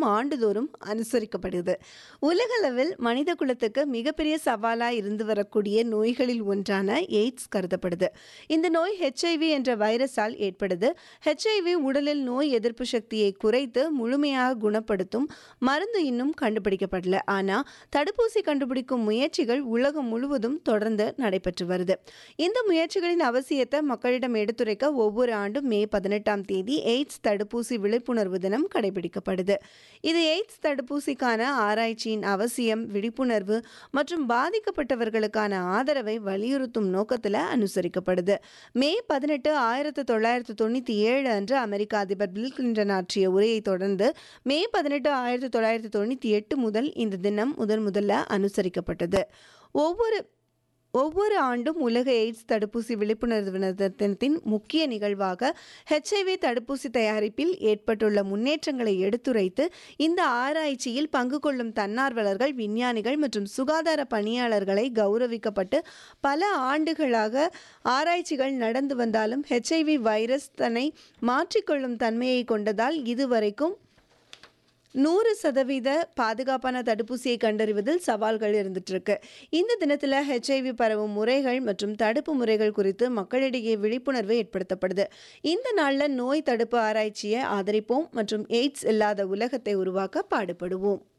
ஆண்டுதோறும் அனுசரிக்கப்படுது உலகளவில் மனித குலத்துக்கு மிகப்பெரிய சவாலாக இருந்து வரக்கூடிய நோய்களில் ஒன்றான எய்ட்ஸ் கருதப்படுது இந்த நோய் ஹெச்ஐவி என்ற வைரஸால் ஏற்படுது ஹெச்ஐவி உடலில் நோய் எதிர்ப்பு சக்தியை குறைத்து முழுமையாக குணப்படுத்தும் மருந்து இன்னும் கண்டுபிடிக்கப்படல ஆனால் தடுப்பூசி கண்டுபிடிக்கும் முயற்சிகள் உலகம் முழுவதும் தொடர்ந்து நடைபெற்று வருது இந்த முயற்சிகளின் அவசியத்தை மக்களிடம் எடுத்துரைக்க ஒவ்வொரு ஆண்டும் மே பதினெட்டாம் தேதி எய்ட்ஸ் தடுப்பூசி விழிப்புணர்வு தினம் கடைபிடிக்கப்படுது இது எய்ட்ஸ் தடுப்பூசிக்கான ஆராய்ச்சியின் அவசியம் விழிப்புணர்வு மற்றும் பாதிக்கப்பட்டவர்களுக்கான ஆதரவை வலியுறுத்தும் நோக்கத்தில் அனுசரிக்கப்படுது மே பதினெட்டு ஆயிரத்தி தொள்ளாயிரத்தி தொண்ணூற்றி ஏழு அன்று அமெரிக்க அதிபர் பில் கிளின்டன் ஆற்றிய உரையை தொடர்ந்து மே பதினெட்டு ஆயிரத்தி தொள்ளாயிரத்தி தொண்ணூற்றி எட்டு முதல் இந்த தினம் முதன் முதல்ல அனுசரிக்கப்பட்டது ஒவ்வொரு ஒவ்வொரு ஆண்டும் உலக எய்ட்ஸ் தடுப்பூசி விழிப்புணர்வு தினத்தின் முக்கிய நிகழ்வாக ஹெச்ஐவி தடுப்பூசி தயாரிப்பில் ஏற்பட்டுள்ள முன்னேற்றங்களை எடுத்துரைத்து இந்த ஆராய்ச்சியில் பங்கு கொள்ளும் தன்னார்வலர்கள் விஞ்ஞானிகள் மற்றும் சுகாதார பணியாளர்களை கௌரவிக்கப்பட்டு பல ஆண்டுகளாக ஆராய்ச்சிகள் நடந்து வந்தாலும் ஹெச்ஐவி வைரஸ் தன்னை மாற்றிக்கொள்ளும் தன்மையை கொண்டதால் இதுவரைக்கும் நூறு சதவீத பாதுகாப்பான தடுப்பூசியை கண்டறிவதில் சவால்கள் இருந்துட்டு இருக்கு இந்த தினத்தில் ஹெச்ஐவி பரவும் முறைகள் மற்றும் தடுப்பு முறைகள் குறித்து மக்களிடையே விழிப்புணர்வு ஏற்படுத்தப்படுது இந்த நாளில் நோய் தடுப்பு ஆராய்ச்சியை ஆதரிப்போம் மற்றும் எய்ட்ஸ் இல்லாத உலகத்தை உருவாக்க பாடுபடுவோம்